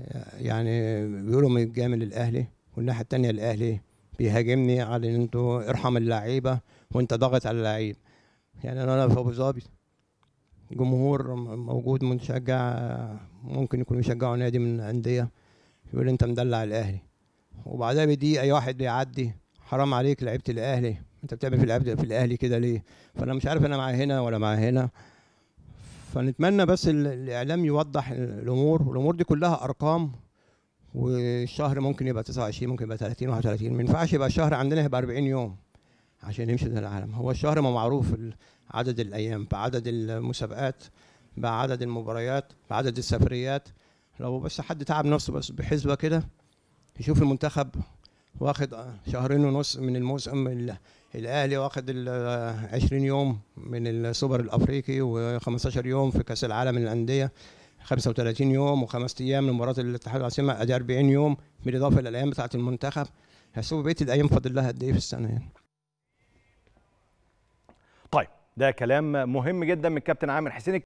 يعني بيقولوا متجامل الاهلي والناحيه التانية الاهلي بيهاجمني على ان انتوا ارحم اللعيبه وانت ضاغط على اللعيب يعني انا في ابو ظبي جمهور موجود مشجع ممكن يكون بيشجعوا نادي من الانديه يقول انت مدلع الاهلي وبعدها بدقيقه اي واحد بيعدي حرام عليك لعيبه الاهلي انت بتعمل في لعيبه في الاهلي كده ليه فانا مش عارف انا مع هنا ولا مع هنا فنتمنى بس ال- الاعلام يوضح الامور والامور دي كلها ارقام والشهر ممكن يبقى 29 ممكن يبقى 30 31 ما ينفعش يبقى الشهر عندنا يبقى 40 يوم عشان يمشي ده العالم هو الشهر ما معروف ال- عدد الايام بعدد المسابقات بعدد المباريات بعدد السفريات لو بس حد تعب نفسه بس بحسبه كده يشوف المنتخب واخد شهرين ونص من الموسم ال- الاهلي واخد ال 20 يوم من السوبر الافريقي و15 يوم في كاس العالم للانديه 35 يوم وخمس ايام من مباراه الاتحاد العاصمه ادي 40 يوم بالاضافه الى الايام بتاعه المنتخب هشوف بقيه الايام فاضل لها قد ايه في السنه يعني طيب ده كلام مهم جدا من الكابتن عامر حسين